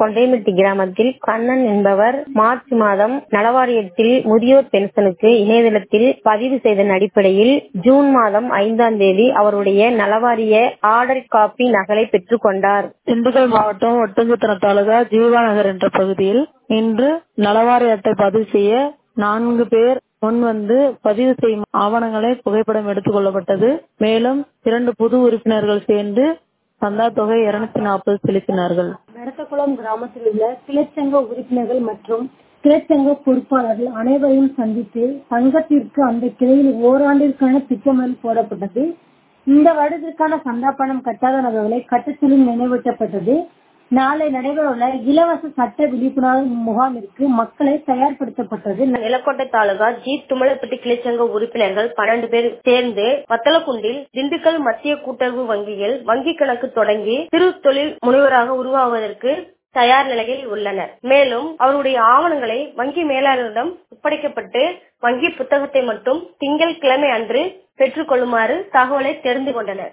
கொண்டைமெட்டி கிராமத்தில் கண்ணன் என்பவர் மார்ச் மாதம் நலவாரியத்தில் முதியோர் பென்ஷனுக்கு இணையதளத்தில் பதிவு செய்ததன் அடிப்படையில் ஜூன் மாதம் ஐந்தாம் தேதி அவருடைய நலவாரிய ஆர்டர் காப்பி நகலை பெற்றுக் கொண்டார் திண்டுக்கல் மாவட்டம் ஒட்டஞ்சத்திரம் தாலுகா ஜீவா நகர் என்ற பகுதியில் இன்று நலவாரிய அட்டை பதிவு செய்ய நான்கு பேர் முன் வந்து பதிவு செய்யும் ஆவணங்களை புகைப்படம் எடுத்துக் கொள்ளப்பட்டது மேலும் இரண்டு புது உறுப்பினர்கள் சேர்ந்து சந்தா தொகை இருநூத்தி நாற்பது செலுத்தினார்கள் வெரத்தகுளம் கிராமத்தில் உள்ள கிளைச்சங்க உறுப்பினர்கள் மற்றும் கிளைச்சங்க பொறுப்பாளர்கள் அனைவரையும் சந்தித்து சங்கத்திற்கு அந்த கிளையில் ஓராண்டிற்கான திட்டமிடல் போடப்பட்டது இந்த வருடத்திற்கான சந்தா பணம் கட்டாத நபர்களை கட்டச்சொல்லில் நினைவூட்டப்பட்டது நாளை நடைபெறவுள்ள இலவச சட்ட விழிப்புணர்வு முகாமிற்கு மக்களை தயார்படுத்தப்பட்டது நிலக்கோட்டை தாலுகா ஜி துமலப்பட்டி கிளைச்சங்க உறுப்பினர்கள் பன்னெண்டு பேர் சேர்ந்து வத்தலக்குண்டில் திண்டுக்கல் மத்திய கூட்டுறவு வங்கியில் வங்கி கணக்கு தொடங்கி சிறு தொழில் முனைவராக உருவாவதற்கு தயார் நிலையில் உள்ளனர் மேலும் அவருடைய ஆவணங்களை வங்கி மேலாளரிடம் ஒப்படைக்கப்பட்டு வங்கி புத்தகத்தை மட்டும் திங்கள் கிழமை அன்று பெற்றுக் கொள்ளுமாறு தகவலை தெரிந்து கொண்டனர்